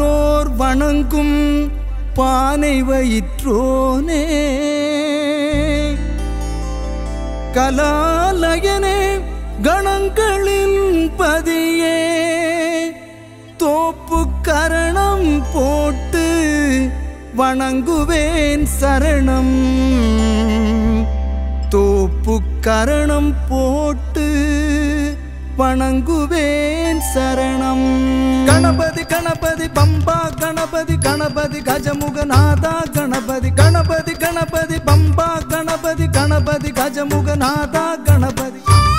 வானோர் வணங்கும் பானை வயிற்றோனே கலாலயனே கணங்களின் பதியே தோப்பு கரணம் போட்டு வணங்குவேன் சரணம் தோப்பு கரணம் போட்டு வணங்குவேன் சரணம் கணபதி கணபதி பம்பா கணபதி கணபதி கஜமுகநாதா கணபதி கணபதி கணபதி பம்பா கணபதி கணபதி கஜமுகநாதா கணபதி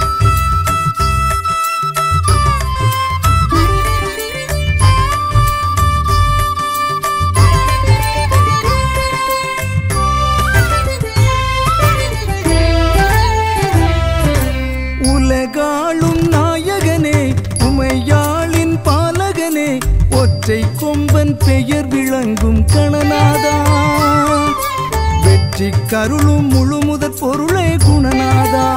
உலகாளும் நாயகனே உமையாளின் பாலகனே ஒற்றை கொம்பன் பெயர் விளங்கும் கணநாதா வெற்றி கருளும் முழுமுதற் பொருளே குணநாதா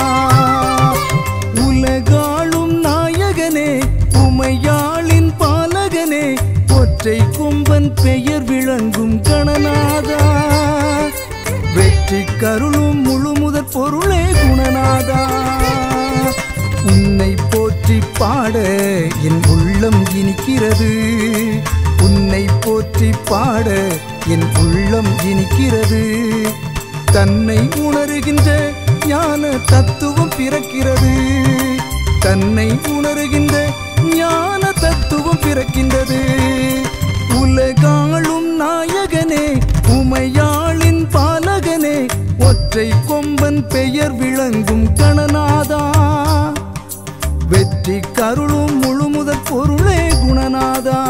உலகாளும் நாயகனே உமையாளின் பாலகனே ஒற்றை கொம்பன் பெயர் விளங்கும் கணநாதா வெற்றி கருளும் முழுமுதற் பொருளே குணநாதா உன்னை போற்றி பாட என் உள்ளம் இனிக்கிறது உன்னை போற்றி பாட என் உள்ளம் இனிக்கிறது தன்னை உணருகின்ற ஞான தத்துவம் பிறக்கிறது தன்னை உணருகின்ற ஞான தத்துவம் பிறக்கின்றது உலகாளும் நாயகனே உமையாளின் பாலகனே ஒற்றை கொம்பன் பெயர் விளங்கும் கணநாதா வெற்றி கருளும் முழுமுதற் பொருளே குணநாதா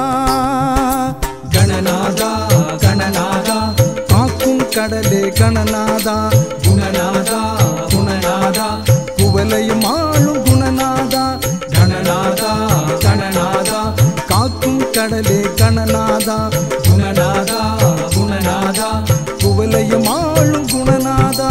கணநாதா கணநாதா காக்கும் கடலே கணநாதா குணநாதா குணநாதா குவலையும் ஆளும் குணநாதா கணநாதா கணநாதா காக்கும் கடலே கணநாதா குணநாதா குணநாதா குவலையும் ஆளும் குணநாதா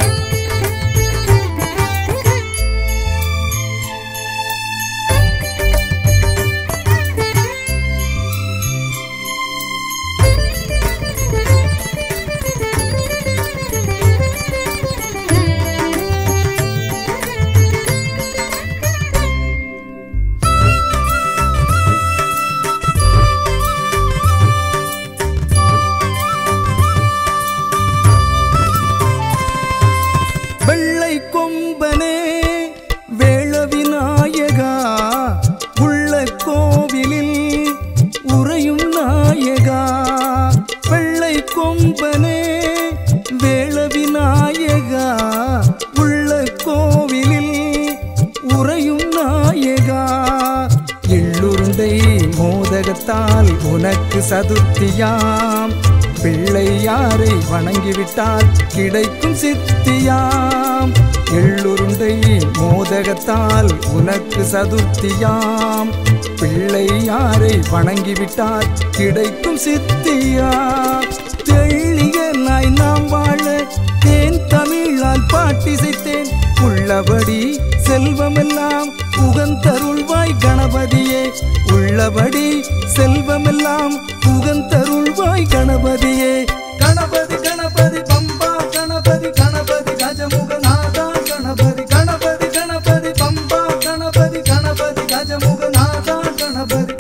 வெள்ளை கொம்பனே வேள விநாயகா உள்ள கோவிலில் உறையும் நாயகா வெள்ளை கொம்பனே வேள விநாயகா உள்ள கோவிலில் உறையும் நாயகா எள்ளுருண்டை மோதகத்தால் உனக்கு சதுர்த்தியாம் பிள்ளையாரை வணங்கிவிட்டால் கிடைக்கும் சித்தியாம் எள்ளுருண்டை மோதகத்தால் உனக்கு சதுர்த்தியாம் பிள்ளையாரை வணங்கிவிட்டால் கிடைக்கும் சித்தியா தெள்ளியலாய் நாம் வாழ தேன் தமிழால் பாட்டிசைத்தேன் உள்ளபடி செல்வமெல்லாம் புகந்தருள்வாய் கணபதியே உள்ளபடி செல்வமெல்லாம் புகந்தருள்வாய் கணபதியே கணபதி கணபதி பம்பா கணபதி கணபதி கஜமுகநாதா கணபதி கணபதி கணபதி பம்பா கணபதி கணபதி கஜமுகநாதா கணபதி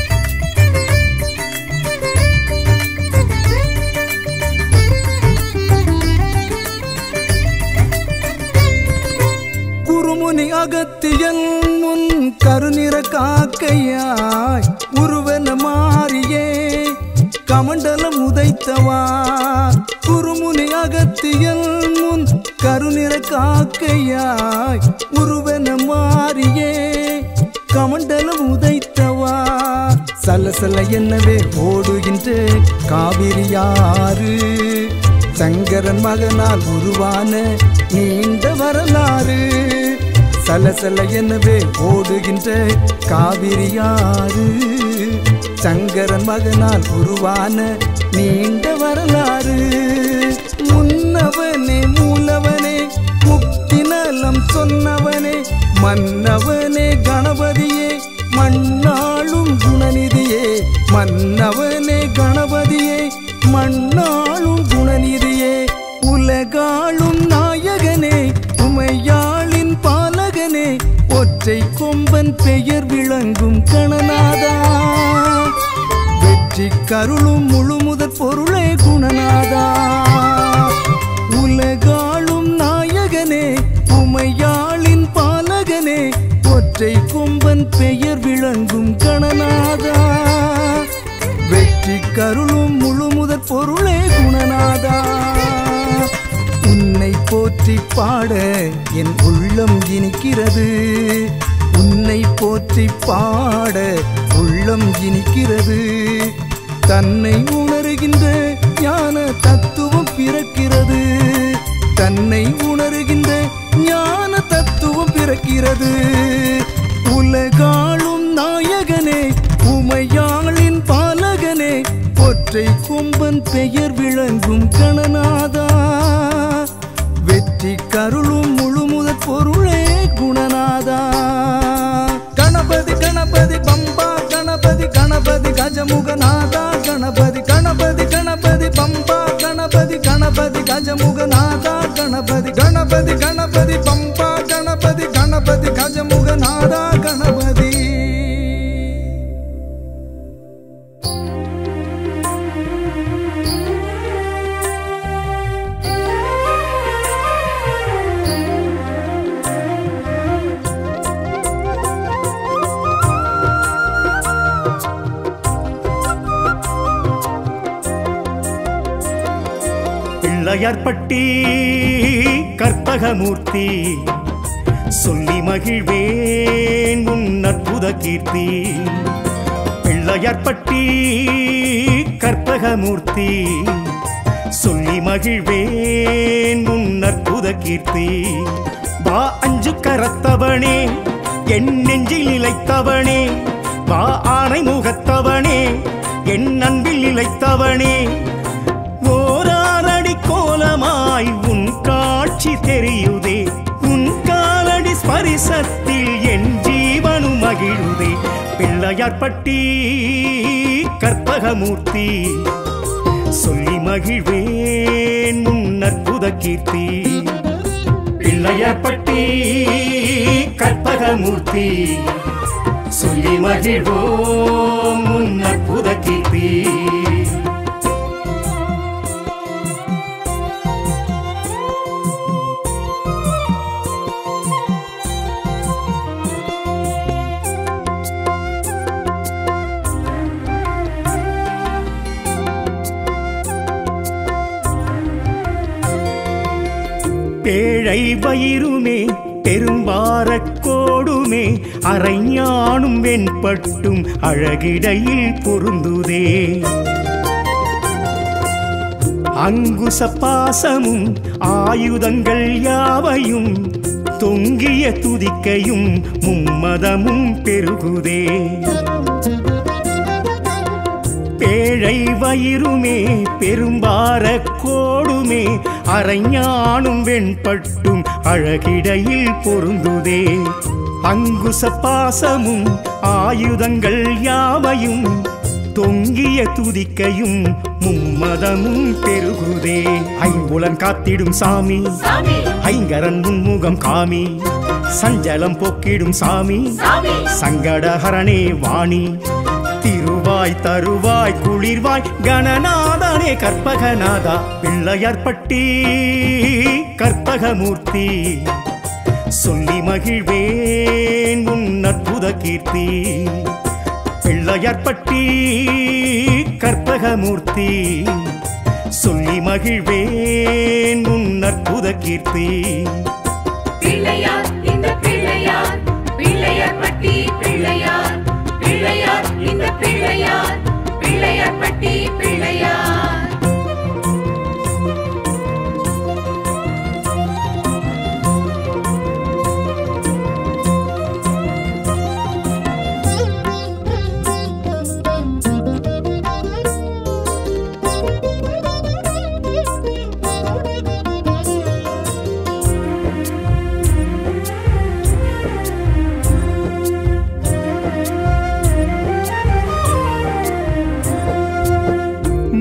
குருமுனி அகத்தியல் முன் கருநிற காக்கையாய் உருவன மாறியே கமண்டலம் உதைத்தவா குருமுனி அகத்தியல் முன் கருநிற காக்கையாய் உருவன மாறியே கமண்டலம் உதைத்தவா சலசல என்னவே ஓடுகின்ற காவிரியாறு சங்கரன் மகனால் உருவான நீண்ட வரலாறு சலசல எனவே ஓடுகின்ற காவிரியாறு சங்கரன் மகனால் உருவான நீண்ட வரலாறு முன்னவனே மூலவனே முக்தி நலம் சொன்னவனே மன்னவனே கணபதியே மண்ணாளும் குணநிதியே மன்னவனே கணபதியே மண்ணாளும் குணநிதியே உலகாளும் நாயகனே உமையாளின் பாலகனே ஒற்றை கொம்பன் பெயர் விளங்கும் கணநாதா வெற்றி கருளும் முழுமுதற் பொருளே குணநாதா உலகாளும் நாயகனே உமையாளின் பாலகனே ஒற்றை கொம்பன் பெயர் விளங்கும் கணநாதா வெற்றி கருளும் முழுமுதற் பொருளே குணநாதா உன்னை போற்றி பாட என் உள்ளம் இனிக்கிறது உன்னை போற்றி பாட உள்ளம் இனிக்கிறது தன்னை உணர்கின்ற ஞான தத்துவம் பிறக்கிறது தன்னை உணர்கின்ற ஞான தத்துவம் பிறக்கிறது உலகாளும் நாயகனே உமையாளின் பாலகனே ஒற்றை கொம்பன் பெயர் விளங்கும் கணநாதா வெற்றி கருளும் முழுமுதற் பொருளே குணநாதா கணபதி கணபதி பம்பா கணபதி கணபதி கஜமுகநாதா கணபதி கணபதி கணபதி பம்பா கணபதி கணபதி கஜமுகநாதா கணபதி கணபதி கணபதி பம்பா கணபதி கணபதி கஜமுகநாதா கணபதி பிள்ளையார்பட்டி கற்பகமூர்த்தி சொல்லி மகிழ்வேன் உன் அற்புத கீர்த்தி பிள்ளையார்பட்டி கற்பகமூர்த்தி சொல்லி மகிழ்வேன் உன் அற்புத கீர்த்தி வா அஞ்சு கரத்தவனே என் நெஞ்சில் நிலைத்தவனே வா ஆணை முகத்தவனே என் அன்பில் நிலைத்தவனே ஓராரடி கோலமாய் உன் காட்சி தெரியுதே உன் காலடி ஸ்பரிசத்தில் என் ஜீவனு மகிழுதே பிள்ளையார்பட்டி கற்பகமூர்த்தி சொல்லி மகிழ்வேன் உன் அற்புத கீர்த்தி பிள்ளையார்பட்டி கற்பகமூர்த்தி சொல்லி மகிழ்வோம் உன் அற்புத கீர்த்தி பேழை வயிறுமே பெரும்பாரக் கோடுமே அரைஞானும் வெண்பட்டும் அழகிடையில் பொருந்துதே அங்குச பாசமும் ஆயுதங்கள் யாவையும் தொங்கிய துதிக்கையும் மும்மதமும் பெருகுதே பேழை வயிறுமே பெரும்பார கோடுமே அரைஞானும் வெண்பட்டும் அழகிடையில் பொருந்துதே அங்குச பாசமும் ஆயுதங்கள் யாவையும் தொங்கிய துதிக்கையும் மும்மதமும் பெருகுதே ஐம்புலன் காத்திடும் சாமி சாமி ஐங்கரன் முன்முகம் காமி சஞ்சலம் போக்கிடும் சாமி சாமி சங்கடஹரணே வாணி திருவாய் தருவாய் குளிர்வாய் கணநாதனே கற்பகநாதா பிள்ளையார்பட்டி கற்பகமூர்த்தி சொல்லி மகிழ்வேன் உன் அற்புத கீர்த்தி பிள்ளையார்பட்டி கற்பகமூர்த்தி சொல்லி மகிழ்வேன் உன் அற்புத கீர்த்தி பிள்ளையார் இந்த பிள்ளையார் பிள்ளையார் பட்டி பிள்ளையார் பிள்ளையார் இந்த பிள்ளையார் பிள்ளையார் பட்டி பிள்ளையார்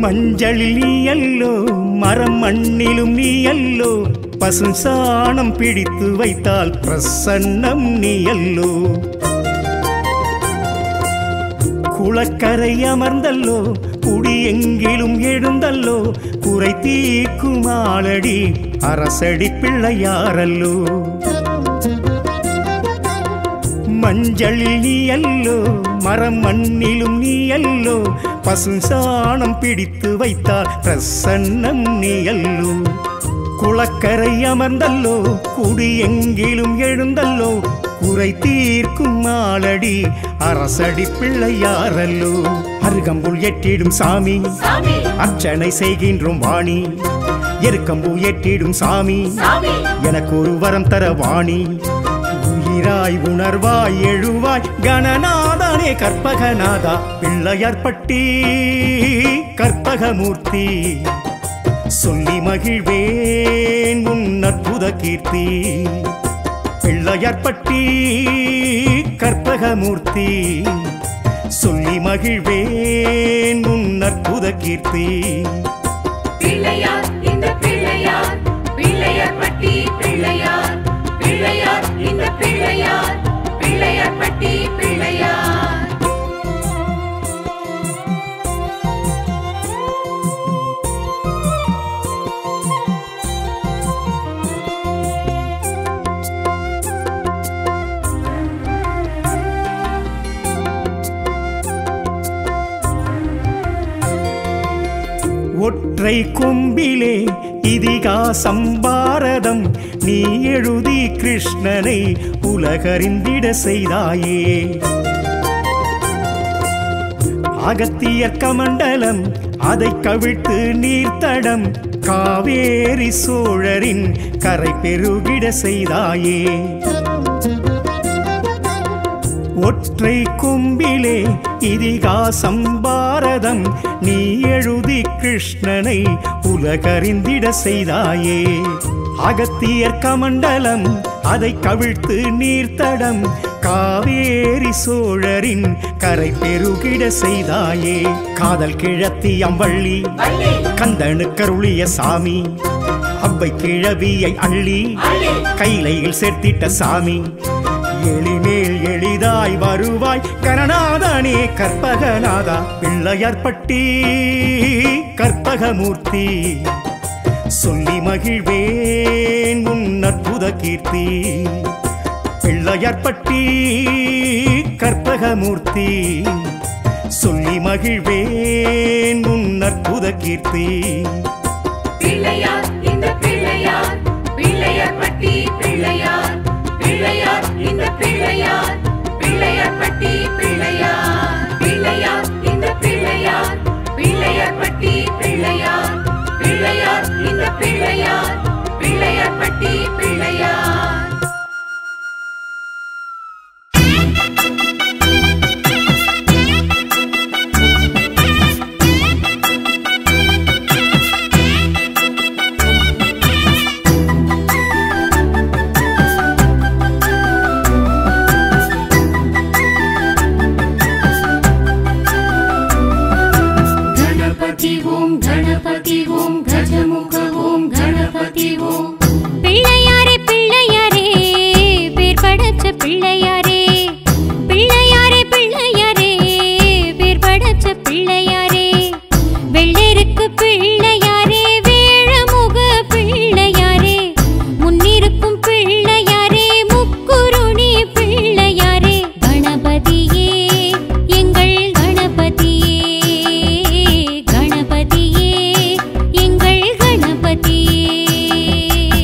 மஞ்சளில் நீ அல்லோ மரம் மண்ணிலும் நீ அல்லோ பசு சாணம் பிடித்து வைத்தால் பிரசன்னம் நீ அல்லோ குளக்கரை அமர்ந்தல்லோ குடி எங்கிலும் எழுந்தல்லோ குறை தீர்க்கும் ஆளடி அரசடி பிள்ளையாரல்லோ மஞ்சளில் நீ அல்லோ மரம் மண்ணிலும் நீ அல்லோ பசு சாணம் பிடித்து வைத்தால் பிரசன்னம் நீ அல்லோ குளக்கரை அமர்ந்தல்லோ குடி எங்கிலும் எழுந்தல்லோ குறை தீர்க்கும் ஆளடி அரசடி பிள்ளையாரல்லோ அருகம்புல் எட்டிடும் சாமி சாமி அர்ச்சனை செய்கின்றோம் வாணி எருக்கம்பூ எட்டிடும் சாமி சாமி எனக்கு ஒரு வரம் தர வாணி உயிராய் உணர்வாய் எழுவாய் கணநாதனே கற்பகநாதா பிள்ளையார்பட்டி கற்பகமூர்த்தி சொல்லி மகிழ்வேன் உன் அற்புத கீர்த்தி பிள்ளையார்பட்டி கற்பகமூர்த்தி சொல்லி மகிழ்வேன் உன் அற்புத கீர்த்தி பிள்ளையார் இந்த பிள்ளையார் பிள்ளையார் பட்டி பிள்ளையார் பிள்ளையார் இந்த பிள்ளையார் பிள்ளையார் பட்டி பிள்ளையார் ஒற்றை கொம்பிலே இதிகாசம் பாரதம் நீ எழுதி கிருஷ்ணனை உலகறிந்திட செய்தாயே அகத்தியர் கமண்டலம் அதை கவிழ்த்து நீர்த்தடம் காவேரி சோழரின் கரை பெருகிட செய்தாயே ஒற்றை கொம்பிலே இதிகாசம் பாரதம் நீ எழுதி கிருஷ்ணனை உலகறிந்திட செய்தாயே அகத்தியர் கமண்டலம் அதை கவிழ்த்து நீர்த்தடம் காவேரி சோழரின் கரை பெருகிட செய்தாயே காதல் கிழத்தி அம்பள்ளி வள்ளி கந்தனு கருளிய சாமி அவ்வை கிழவியை அள்ளி அள்ளி கைலையில் சேர்த்திட்ட சாமி எளிமேல் எளிதாய் வருவாய் கரணாதனே கற்பகநாதா பிள்ளையார்பட்டி கற்பகமூர்த்தி சொல்லி மகிழ்வேன் உன் அற்புத கீர்த்தி பிள்ளையார்பட்டி கற்பகமூர்த்தி சொல்லி மகிழ்வேன் உன் அற்புத கீர்த்தி பிள்ளையார் இந்த பிள்ளையார் பிள்ளையார் பட்டி பிள்ளையார் பிள்ளையார் இந்த பிள்ளையார் பிள்ளையார் பட்டி பிள்ளையார் பிள்ளையார் இந்த பிள்ளையார் பிள்ளையார் பட்டி பிள்ளையார் பிள்ளையார் இந்த பிள்ளையார் பிள்ளையார் பட்டி பிள்ளையார் गणपति ॐ गणपति ॐ गजमुख ॐ गणपति ॐ பிள்ளையாரே பிள்ளையாரே பேர் படைச்ச பிள்ளையாரே பிள்ளையாரே பிள்ளையாரே பேர் படைச்ச பிள்ளையாரே வெள்ளெருக்கு பிள்ளையாரே வேழமுக பிள்ளையாரே முன்னிருக்கும் பிள்ளையாரே முக்குருணி பிள்ளையாரே கணபதியே எங்கள் கணபதியே கணபதியே எங்கள் கணபதியே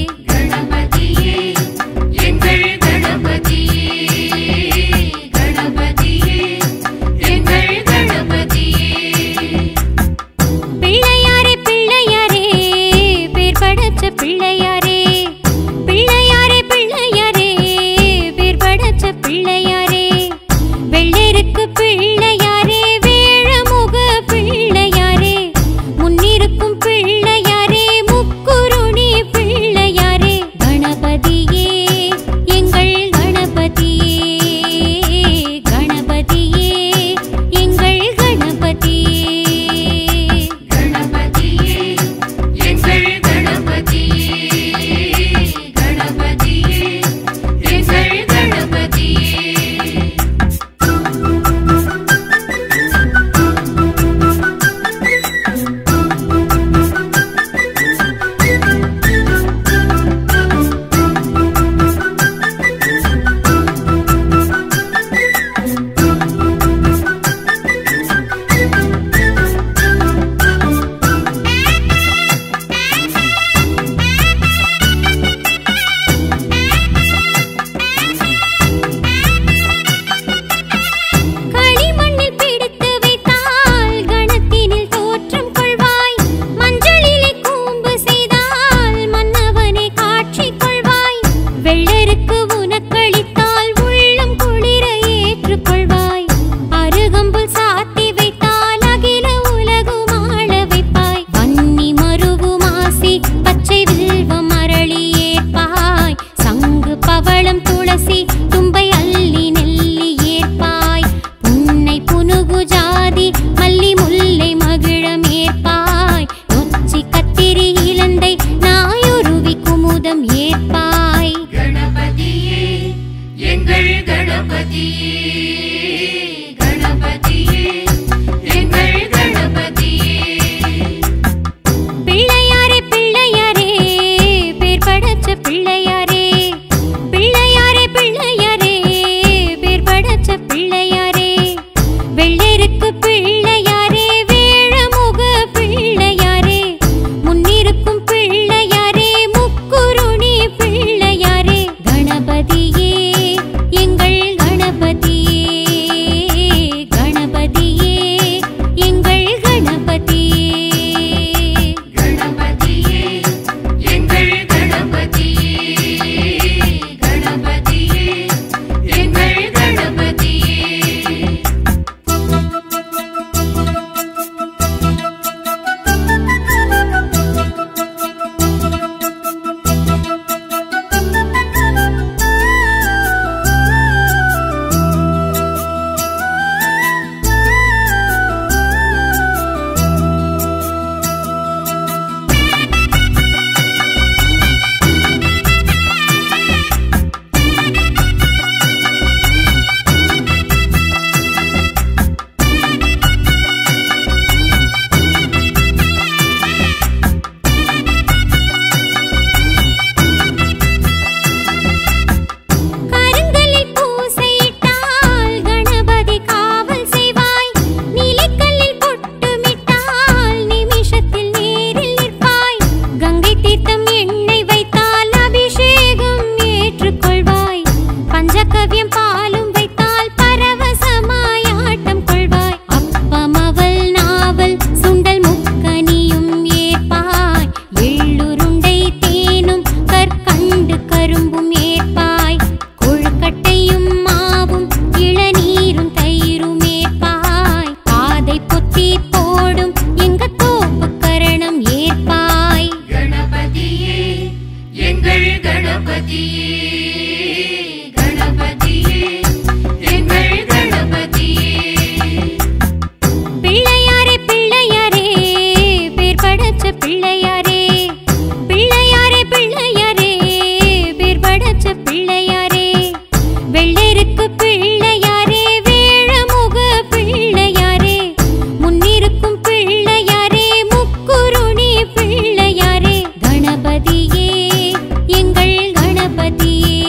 பிள்ளையாரே பிள்ளையாரே பிள்ளையாரே பேர் படைச்ச பிள்ளையாரே வெள்ளருக்கு பிள்ளையாரே வேழமுக பிள்ளையாரே முன்னிருக்கும் பிள்ளையாரே முக்குருணி பிள்ளையாரே கணபதியே எங்கள் கணபதியே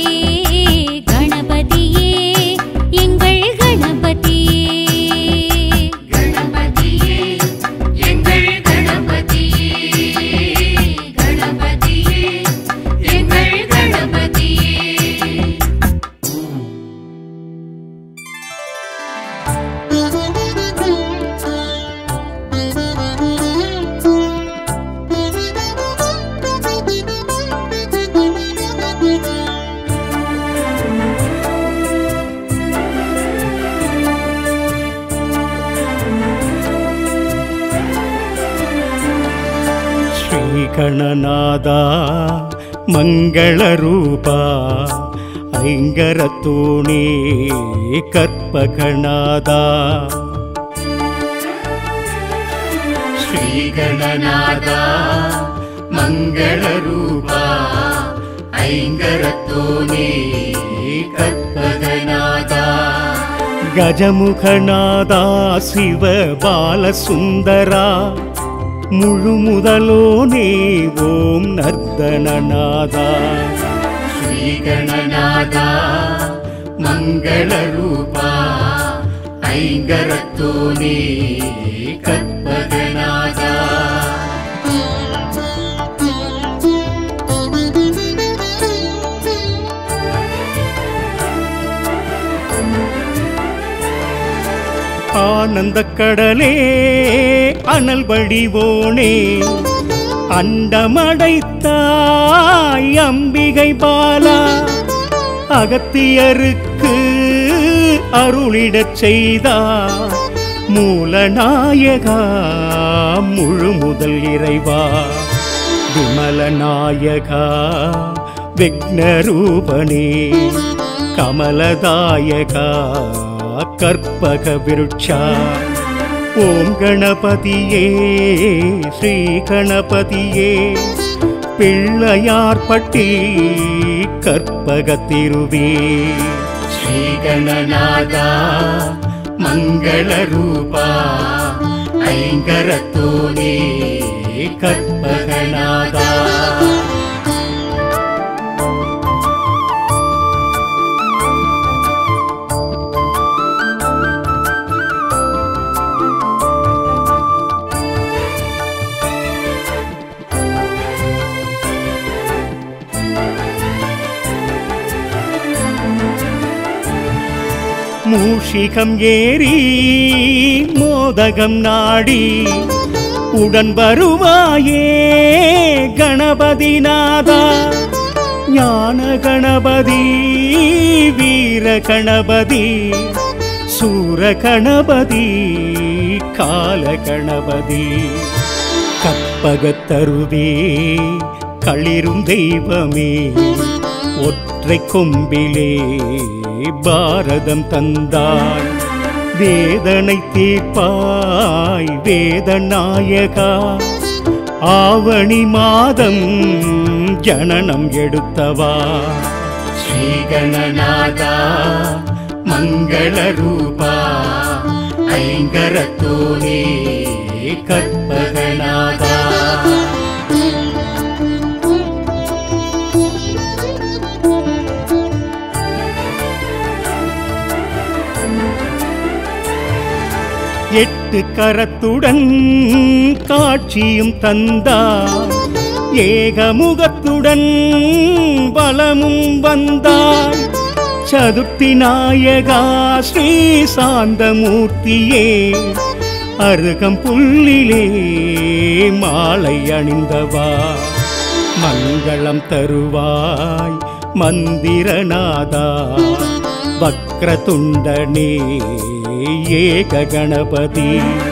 கணபதியே எங்கள் கணபதியே கணபதியே எங்கள் கணபதியே கணபதியே எங்கள் கணபதியே ಶ್ರೀಗಣನಾದ ಮಂಗಳರೂಪ ಐಂಗರತೋಣಿ ಕರ್ಪಗಣಾದ ಶ್ರೀಗಣನಾದ ಮಂಗಳರೂಪ ಐಂಗರತೋಣಿ ಕರ್ಪಗಣಾದ ಗಜಮುಖನಾದ ಶಿವ ಬಾಲಸುಂದರ முழுமுதலோனே ஓம் நர்தனநாதா ஸ்ரீகணநாதா மங்களரூபா ஐங்கரத்தோனே கற்பகநாதா ஆனந்த கடலே அனல் வடிவோனே அண்டமடைத்தாய் அம்பிகை பாலா அகத்தியருக்கு அருளிடச் செய்தார் மூலநாயகா முழு முதல் இறைவா விமலநாயகா விக்னரூபனே கமலதாயகா கற்பக விருட்சா ஓம் கணபதியே ஸ்ரீ கணபதியே பிள்ளையார்பட்டி கற்பக திருவே ஸ்ரீ கணநாதா மங்களரூபா ஐங்கரத்தோனே கற்பகநாதா மூஷிகம் ஏறி மோதகம் நாடி உடன் வருவாயே கணபதி நாதா ஞான கணபதி வீர கணபதி சூர கணபதி கால கணபதி கற்பகத்தருவே களிரும் தெய்வமே ஒற்றை கொம்பிலே பாரதம் தந்தாய் வேதனை தீர்ப்பாய் வேதநாயகா ஆவணி மாதம் ஜனனம் எடுத்தவா ஸ்ரீகணநாதா மங்களரூபா ஐங்கரத்தோனே கற்பகநாதா எட்டு கரத்துடன் காட்சியும் தந்தார் ஏகமுகத்துடன் பலமும் வந்தாய் சதுர்த்தி நாயகா ஸ்ரீ சாந்தமூர்த்தியே அருகம் புல்லிலே மாலை அணிந்தவா மங்களம் தருவாய் மந்திரநாதா வக்ரதுண்டனே ஏக கணபதி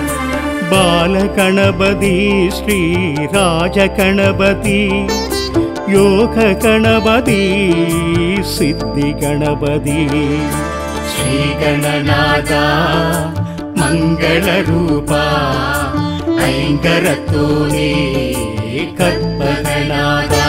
பாலகணபதி ஸ்ரீ ராஜ கணபதி யோக கணபதி சித்தி கணபதி ஸ்ரீ கணநாதா மங்களரூபா ஐங்கரத்தோனே கற்பகநாதா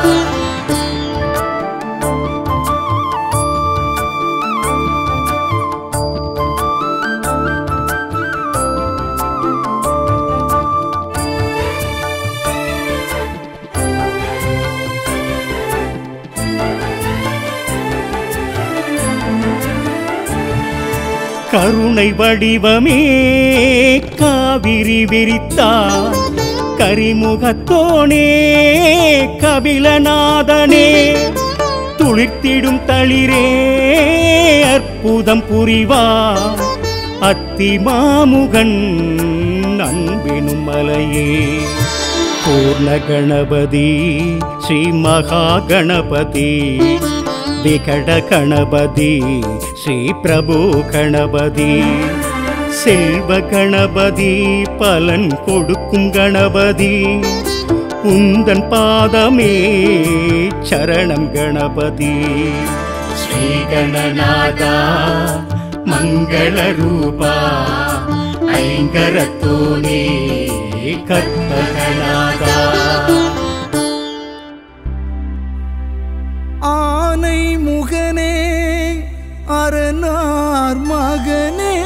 கருணை வடிவமே காவிரி விரித்தார் கரிமுகத்தோனே கபிலநாதனே துளிர்த்திடும் தளிரே அற்புதம் புரிவார் அத்திமாமுகன் அன்பினும் மலையே பூர்ண கணபதி ஸ்ரீ மகா கணபதி விகட கணபதி ஸ்ரீ பிரபு கணபதி செல்வ கணபதி பலன் கொடுக்கும் கணபதி உந்தன் பாதமே சரணம் கணபதி ஸ்ரீ கணநாதா மங்கள ரூபா ஐங்கரத்தோனே கற்பகநாதா ஆனை முகனே அரணார் மகனே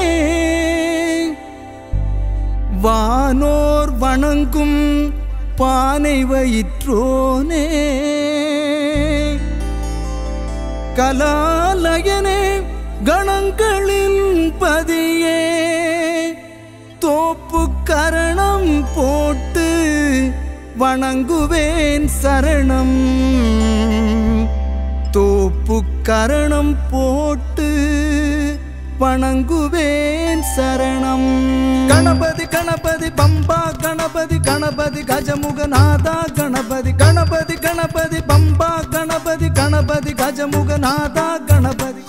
வானோர் வணங்கும் பானை வயிற்றோனே கலாலயனே கணங்களின் பதியே தோப்பு கரணம் போட்டு வணங்குவேன் சரணம் தோப்பு கரணம் போட்டு வணங்குவேன் சரணம் கணபதி கணபதி பம்பா கணபதி கணபதி கஜமுகநாதா கணபதி கணபதி கணபதி பம்பா கணபதி கணபதி கஜமுகநாதா கணபதி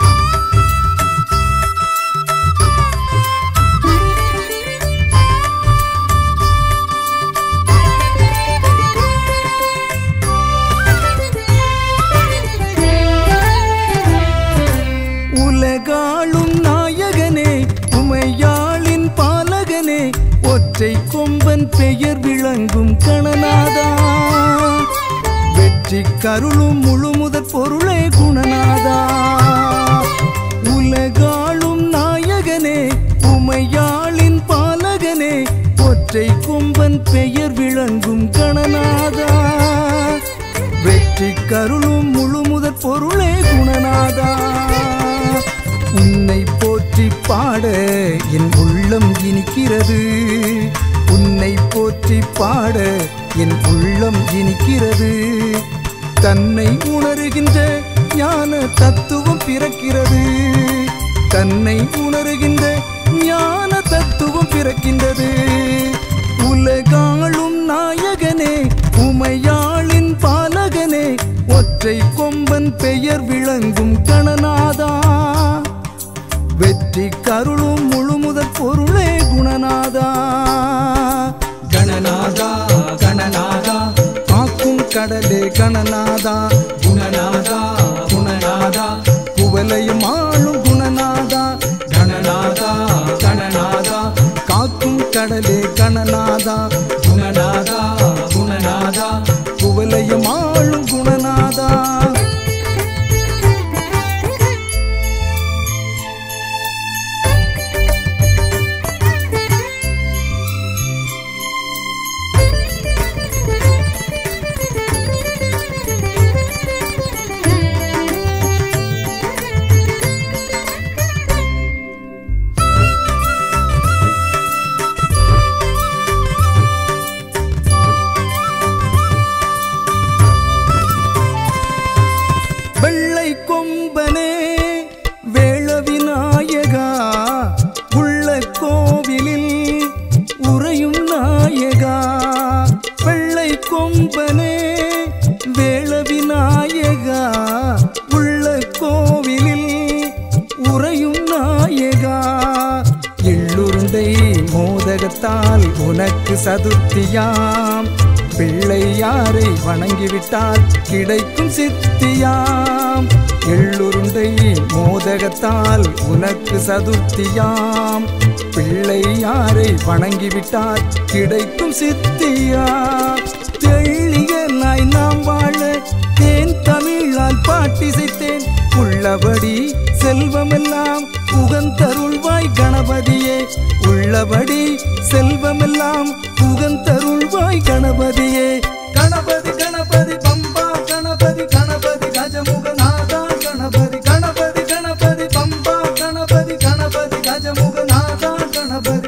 உலகாளும் நாயகனே உமையாளின் பாலகனே ஒற்றை கொம்பன் பெயர் விளங்கும் கணநாதா வெற்றி கருளும் முழுமுதற் பொருளே குணநாதா உலகாளும் நாயகனே உமையாளின் பாலகனே ஒற்றை கொம்பன் பெயர் விளங்கும் கணநாதா வெற்றி கருளும் முழுமுதற் பொருளே குணநாதா உன்னை போற்றி பாட என் உள்ளம் இனிக்கிறது உன்னை போற்றி பாட என் உள்ளம் இனிக்கிறது தன்னை உணருகின்ற ஞான தத்துவம் பிறக்கிறது தன்னை உணருகின்ற ஞான தத்துவம் பிறக்கின்றது உலகாளும் நாயகனே உமையாளின் பாலகனே ஒற்றை கொம்பன் பெயர் விளங்கும் கணநாதா வெற்றி கருளும் முழுமுதற் பொருளே குணநாதா கணநாதா கணநாதா காக்கும் கடலே கணநாதா குணநாதா குணநாதா குவலையும் ஆளும் குணநாதா கணநாதா கணநாதா காக்கும் கடலே கணநாதா குணநாதா குணநாதா குவலையும் ஆளும் குணநாதா வெள்ளை கொம்பனே வேள விநாயகா உள்ள கோவிலில் உறையும் நாயகா வெள்ளை கொம்பனே வேள விநாயகா உள்ள கோவிலில் உறையும் நாயகா எள்ளுருண்டை மோதகத்தால் உனக்கு சதுர்த்தியாம் பிள்ளையாரை வணங்கிவிட்டால் கிடைக்கும் சித்தியாம் எள்ளுருண்டை மோதகத்தால் உனக்கு சதுர்த்தியாம் பிள்ளையாரை வணங்கிவிட்டால் கிடைக்கும் சித்தியா தெள்ளிய நாய் நாம் வாழ தேன் தமிழால் பாட்டிசைத்தேன் உள்ளபடி செல்வமெல்லாம் புகந்தருள்வாய் கணபதியே உள்ளபடி செல்வமெல்லாம் புகந்தருள்வாய் கணபதியே கணபதி கணபதி பம்பா கணபதி கணபதி கஜமுகநாதா கணபதி கணபதி கணபதி பம்பா கணபதி கணபதி கஜமுகநாதா கணபதி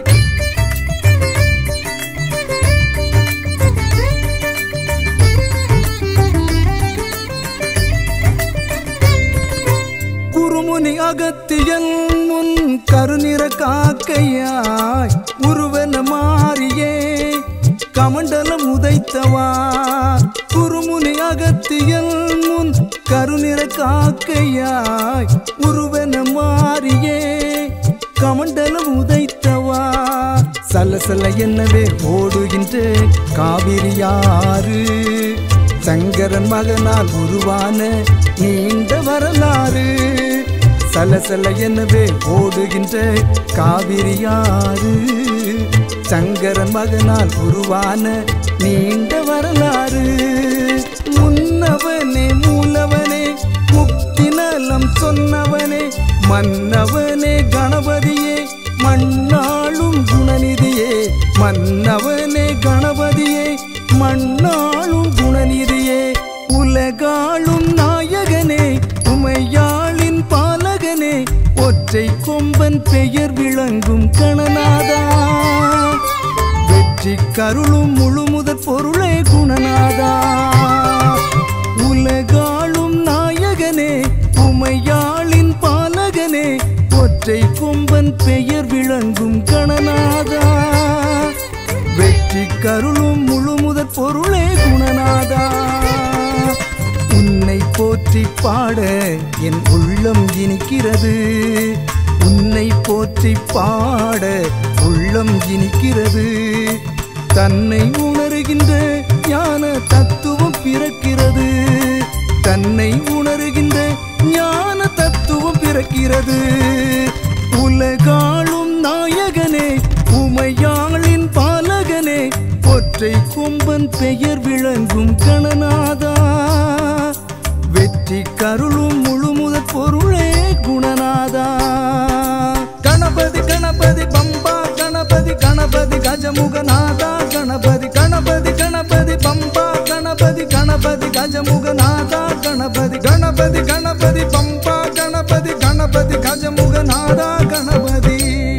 குருமுனி அகத்தியன் முன் கருநிற காக்கையாய் உருவன மாறியே கமண்டலம் உதைத்தவா குருமுனி அகத்தியல் முன் கருநிற காக்கையாய் உருவன மாறியே கமண்டலம் உதைத்தவா சலசல என்னவே ஓடுகின்ற காவிரியாறு சங்கரன் மகனால் உருவான நீண்ட வரலாறு சலசல எனவே ஓடுகின்ற காவிரியாறு சங்கரன் மகனால் உருவான நீண்ட வரலாறு முன்னவனே மூலவனே முக்தி நலம் சொன்னவனே மன்னவனே கணபதியே மண்ணாளும் குணநிதியே மன்னவனே கணபதியே மண்ணாளும் குணநிதியே உலகாளும் நாயகனே உமையாளின் பாலகனே ஒற்றை கொம்பன் பெயர் விளங்கும் கணநாதா வெற்றி கருளும் முழுமுதற் பொருளே குணநாதா உலகாளும் நாயகனே உமையாளின் பாலகனே ஒற்றை கொம்பன் பெயர் விளங்கும் கணநாதா வெற்றி கருளும் முழுமுதற் பொருளே குணநாதா உன்னை போற்றி பாட என் உள்ளம் இனிக்கிறது உன்னை போற்றி பாட உள்ளம் இனிக்கிறது தன்னை உணர்கின்ற ஞான தத்துவம் பிறக்கிறது தன்னை உணர்கின்ற ஞான தத்துவம் பிறக்கிறது உலகாளும் நாயகனே உமையாளின் பாலகனே ஒற்றை கொம்பன் பெயர் விளங்கும் கணநாதா வெற்றி கருளும் முழுமுதற் பொருளே குணநாதா கணபதி கணபதி பம்பா கணபதி கணபதி கஜமுகநாதா கணபதி கணபதி கணபதி பம்பா கணபதி கணபதி கஜமுகநாதா கணபதி கணபதி கணபதி பம்பா கணபதி கணபதி கஜமுகநாதா கணபதி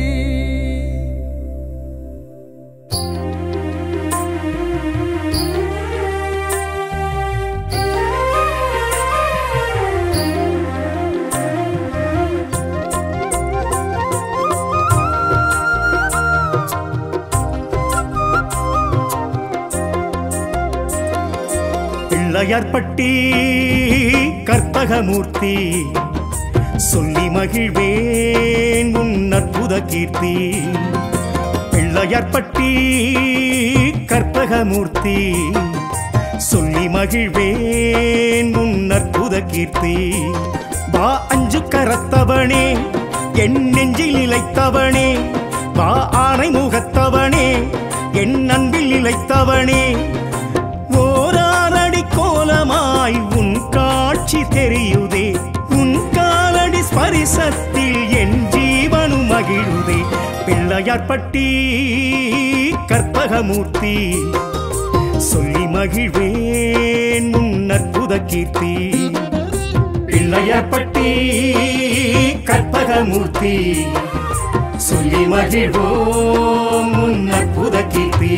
பிள்ளையார்பட்டி கற்பகமூர்த்தி சொல்லி மகிழ்வேன் உன் அற்புத கீர்த்தி பிள்ளையார்பட்டி கற்பகமூர்த்தி சொல்லி மகிழ்வேன் உன் அற்புத கீர்த்தி வா அஞ்சு கரத்தவனே என் நெஞ்சில் நிலைத்தவனே வா ஆனை முகத்தவனே என் அன்பில் நிலைத்தவனே ஓராரடி கோலமாய் உன் காட்சி தெரியுதே உன் காலடி ஸ்பரிசத்தில் என் ஜீவனும் மகிழுதே பிள்ளையார்பட்டி கற்பகமூர்த்தி சொல்லி மகிழ்வேன் உன் அற்புத கீர்த்தி பிள்ளையார்பட்டி கற்பகமூர்த்தி சொல்லி மகிழ்வோம் உன் அற்புத கீர்த்தி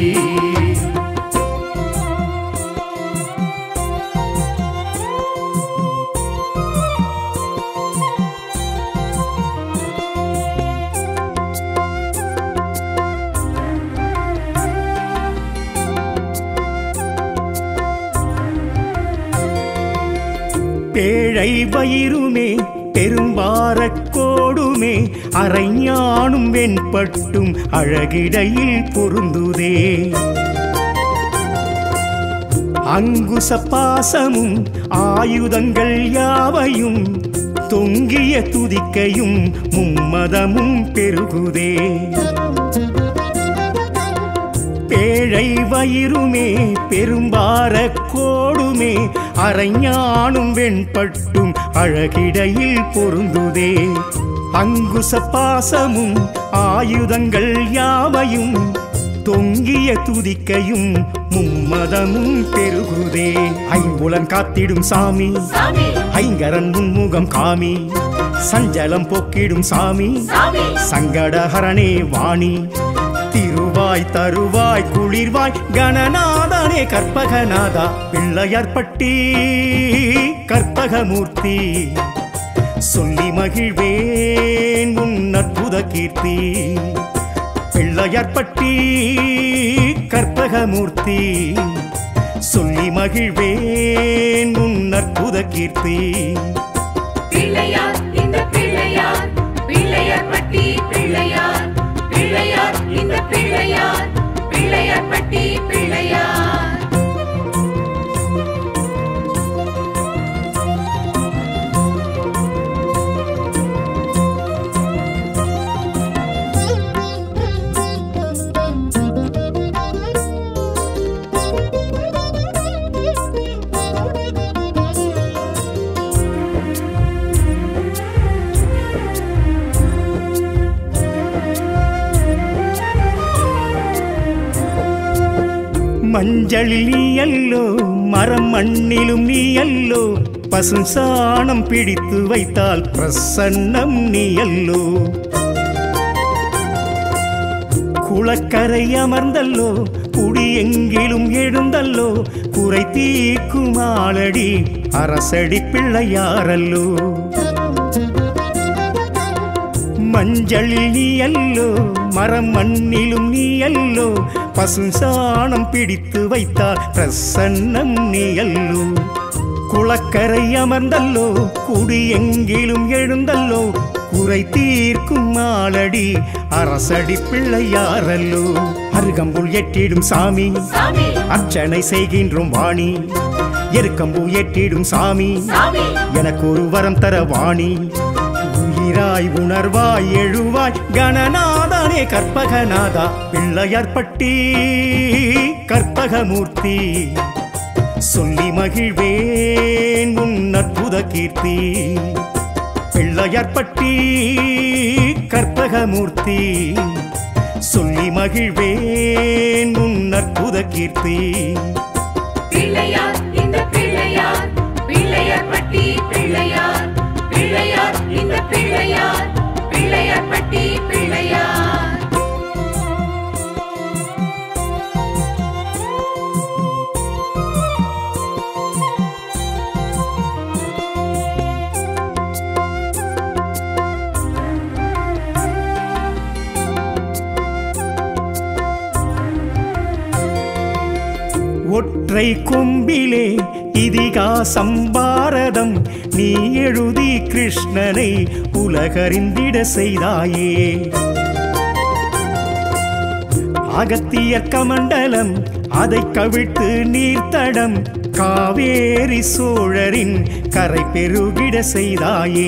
பேழை வயிறுமே பெரும்பாரக்கோடுமே அரைஞானும் வெண்பட்டும் அழகிடையில் பொருந்துதே அங்குச பாசமும் ஆயுதங்கள் யாவையும் தொங்கிய துதிக்கையும் மும்மதமும் பெருகுதே பேழை வயிறுமே பெரும்பார கோடுமே அரைஞானும் வெண்பட்டும் அழகிடையில் பொருந்துதே அங்குச பாசமும் ஆயுதங்கள் யாவையும் தொங்கிய துதிக்கையும் மும்மதமும் பெருகுதே ஐம்புலன் காத்திடும் சாமி சாமி ஐங்கரன் முன்முகம் காமி சஞ்சலம் போக்கிடும் சாமி சாமி சங்கடஹரணே வாணி திருவாய் தருவாய் குளிர்வாய் கணநாதனே கற்பகநாதா பிள்ளையார்பட்டி கற்பகமூர்த்தி சொல்லி மகிழ்வேன் உன் அற்புத கீர்த்தி பிள்ளையார்பட்டி கற்பகமூர்த்தி சொல்லி மகிழ்வேன் உன் அற்புத கீர்த்தி பிள்ளையார் இந்த பிள்ளையார் பிள்ளையார் பட்டி பிள்ளையார் பிள்ளையார் இந்த பிள்ளையார் பிள்ளையார் பட்டி பிள்ளையார் மஞ்சளில் நீ அல்லோ மரம் மண்ணிலும் நீ அல்லோ பசும் சாணம் பிடித்து வைத்தால் பிரசன்னம் நீ அல்லோ குளக்கரை அமர்ந்தல்லோ குடி எங்கிலும் எழுந்தல்லோ குறை தீக்கும் ஆளடி அரசடி பிள்ளையாரல்லோ மஞ்சளில் நீ அல்லோ மரம் மண்ணிலும் நீ அல்லோ பசும் சாணம் பிடித்து வைத்தால் பிரசன்னம் நீ அல்லோ குளக்கரை அமர்ந்தல்லோ குடி எங்கிலும் எழுந்தல்லோ குறை தீர்க்கும் ஆளடி அரசடி பிள்ளையாரல்லோ அருகம்புல் எட்டிடும் சாமி சாமி அர்ச்சனை செய்கின்றோம் வாணி எருக்கம்பூ எட்டிடும் சாமி சாமி எனக்கு ஒரு வரம் தர வாணி உயிராய் உணர்வாய் எழுவாய் கணநாதனே கற்பகநாதா பிள்ளையார்பட்டி கற்பகமூர்த்தி சொல்லி மகிழ்வேன் உன் அற்புத கீர்த்தி பிள்ளையார்பட்டி கற்பகமூர்த்தி சொல்லி மகிழ்வேன் உன் அற்புத கீர்த்தி பிள்ளையார் இந்த பிள்ளையார் பிள்ளையார் பட்டி பிள்ளையார் பிள்ளையார் இந்த பிள்ளையார் பிள்ளையார் பட்டி பிள்ளையார் ஒற்றை கொம்பிலே இதிகாசம் பாரதம் நீ எழுதி கிருஷ்ணனை உலகறிந்திட செய்தாயே அகத்தியர் கமண்டலம் அதை கவிழ்த்து நீர்த்தடம் காவேரி சோழரின் கரை பெருகிட செய்தாயே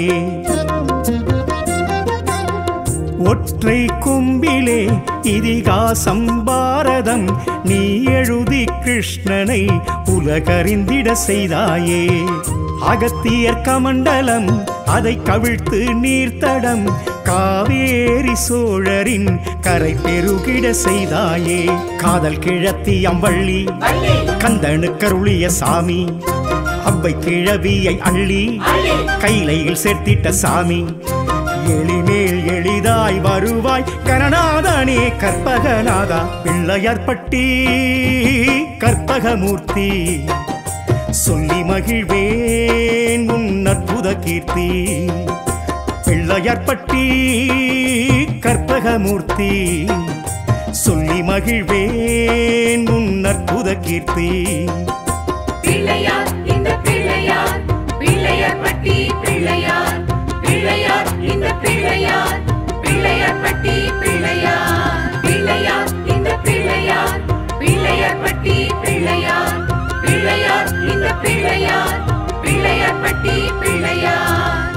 ஒற்றை கொம்பிலே இதிகாசம் பாரதம் நீ எழுதி கிருஷ்ணனை உலகறிந்திட செய்தாயே அகத்தியர் கமண்டலம் அதை கவிழ்த்து நீர்த்தடம் காவேரி சோழரின் கரை பெருகிட செய்தாயே காதல் கிழத்தி அம்பள்ளி வள்ளி கந்தனு கருளிய சாமி அவ்வை கிழவியை அள்ளி அள்ளி கைலையில் சேர்த்திட்ட சாமி எளிமேல் எளிதாய் வருவாய் கரணாதனே கற்பகநாதா பிள்ளையார்பட்டி கற்பகமூர்த்தி சொல்லி மகிழ்வேன் உன் அற்புத கீர்த்தி பிள்ளையார்பட்டி கற்பகமூர்த்தி சொல்லி மகிழ்வேன் உன் அற்புத கீர்த்தி பிள்ளையார் இந்த பிள்ளையார் பிள்ளையார் பட்டி பிள்ளையார் பிள்ளையார் இந்த பிள்ளையார் பிள்ளையார் பட்டி பிள்ளையார் பிள்ளையார் இந்த பிள்ளையார் பிள்ளையார் பட்டி பிள்ளையார் பிள்ளையார் பிள்ளையார் இந்த பிள்ளையார் பிள்ளையார் பட்டி பிள்ளையார்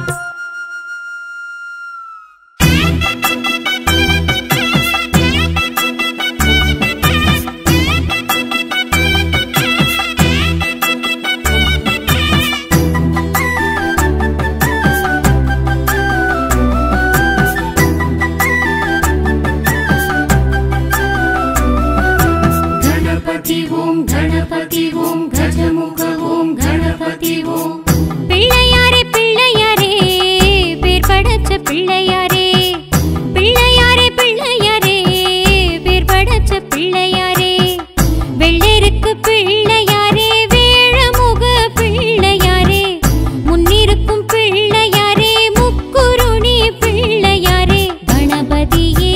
गणपति ॐ गणपति ॐ गजमुख ॐ गणपति ॐ பிள்ளையாரே பிள்ளையாரே பேர் படைச்ச பிள்ளையாரே பிள்ளையாரே பிள்ளையாரே பேர் படைச்ச பிள்ளையாரே வெள்ளருக்கு பிள்ளையாரே வேழமுக பிள்ளையாரே முன்னிருக்கும் பிள்ளையாரே முக்குருணி பிள்ளையாரே கணபதியே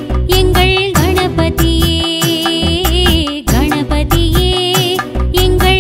எங்கள் கணபதியே கணபதியே எங்கள்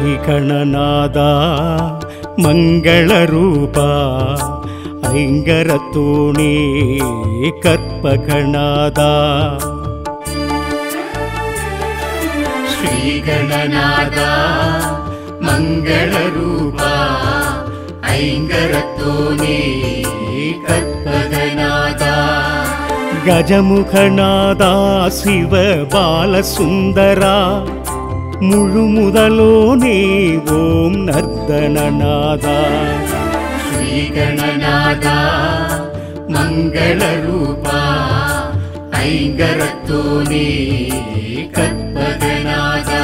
ಶ್ರೀಗಣನಾದ ಮಂಗಳರೂಪ ಐಂಗರತೋಣಿ ಕರ್ಪಗಣಾದ ಶ್ರೀಗಣನಾದ ಮಂಗಳರೂಪ ಐಂಗರತೋಣಿ ಕರ್ಪಗಣಾದ ಗಜಮುಖನಾದ ಶಿವ ಬಾಲಸುಂದರ முழுமுதலோனே ஓம் நர்தனநாதா ஸ்ரீகணநாதா மங்களரூபா ஐங்கரத்தோனே கற்பகநாதா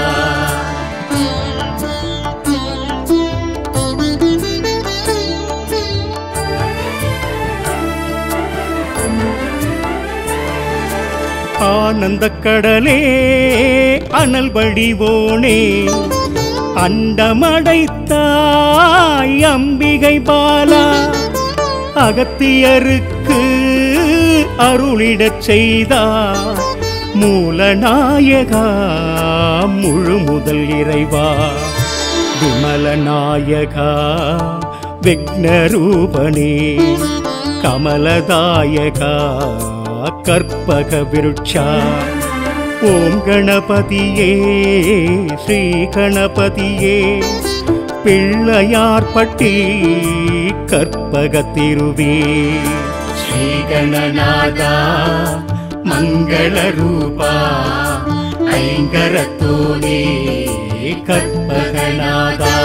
ஆனந்த கடலே அனல் வடிவோனே அண்டமடைத்தாய் அம்பிகை பாலா அகத்தியருக்கு அருளிடச் செய்தா மூலநாயகா முழு முதல் இறைவா விமலநாயகா விக்னரூபனே கமலதாயகா கற்பக விருட்சா ஓம் கணபதியே ஸ்ரீ கணபதியே பிள்ளையார்பட்டி கற்பக திருவே ஸ்ரீ கணநாதா மங்களரூபா ஐங்கரத்தோனே கற்பகநாதா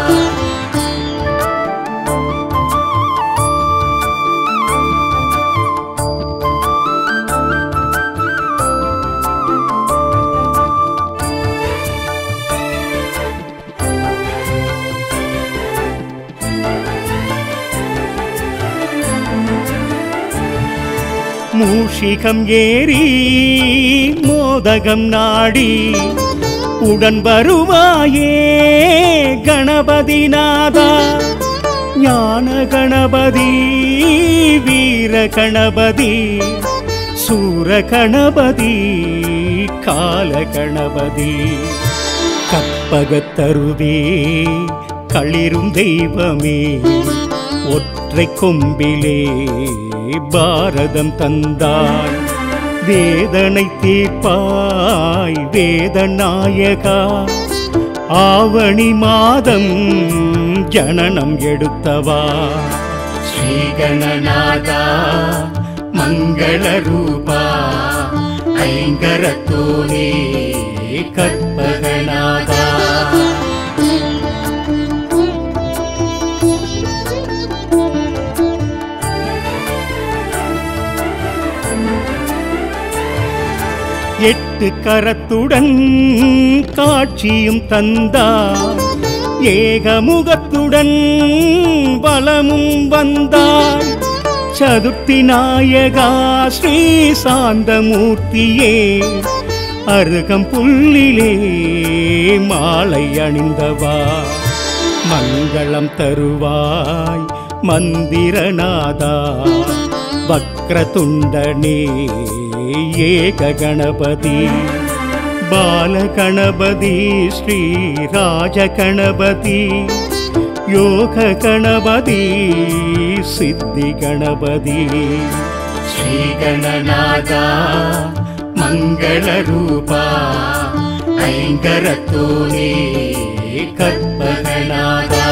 மூஷிகம் ஏறி மோதகம் நாடி உடன் வருவாயே கணபதி நாதா ஞான கணபதி வீர கணபதி சூர கணபதி கால கணபதி கற்பகத்தருவே களிரும் தெய்வமே ஒற்றை கொம்பிலே பாரதம் தந்தாய் வேதனை தீர்ப்பாய் வேதநாயகா ஆவணி மாதம் ஜனனம் எடுத்தவா ஸ்ரீகணநாதா மங்களரூபா ஐங்கரத்தோனே கற்பகநாதா எட்டு கரத்துடன் காட்சியும் தந்தா ஏகமுகத்துடன் பலமும் வந்தாய் சதுர்த்தி நாயகா ஸ்ரீ சாந்தமூர்த்தியே அருகம் புல்லிலே மாலை அணிந்தவா மங்களம் தருவாய் மந்திரநாதா வக்ரதுண்டனே ஏக கணபதி பாலகணபதி ஸ்ரீ ராஜ கணபதி யோக கணபதி சித்தி கணபதி ஸ்ரீ கணநாதா மங்களரூபா ஐங்கரத்தோனே கற்பகநாதா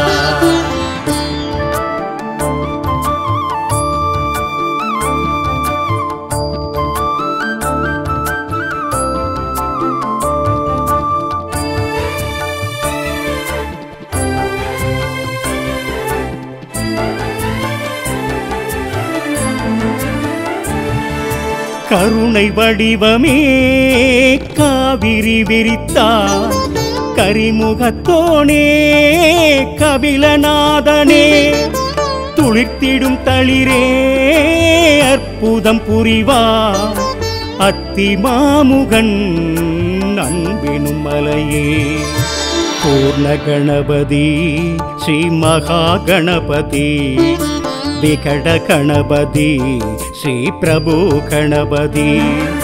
கருணை வடிவமே காவிரி விரித்தார் கரிமுகத்தோனே கபிலநாதனே துளிர்த்திடும் தளிரே அற்புதம் புரிவா அத்தி மாமுகன் அன்பினும் மலையே பூர்ண கணபதி ஸ்ரீ மகா கணபதி விகட கணபதி ஸ்ரீ பிரபு கணபதி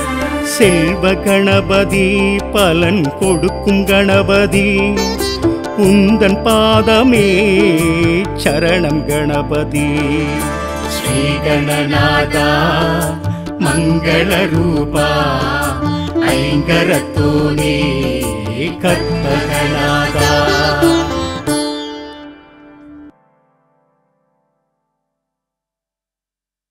செல்வ கணபதி பலன் கொடுக்கும் கணபதி உந்தன் பாதமே சரணம் கணபதி ஸ்ரீகணநாதா மங்கள ரூபா ஐங்கரத்தோனே கற்பகநாதா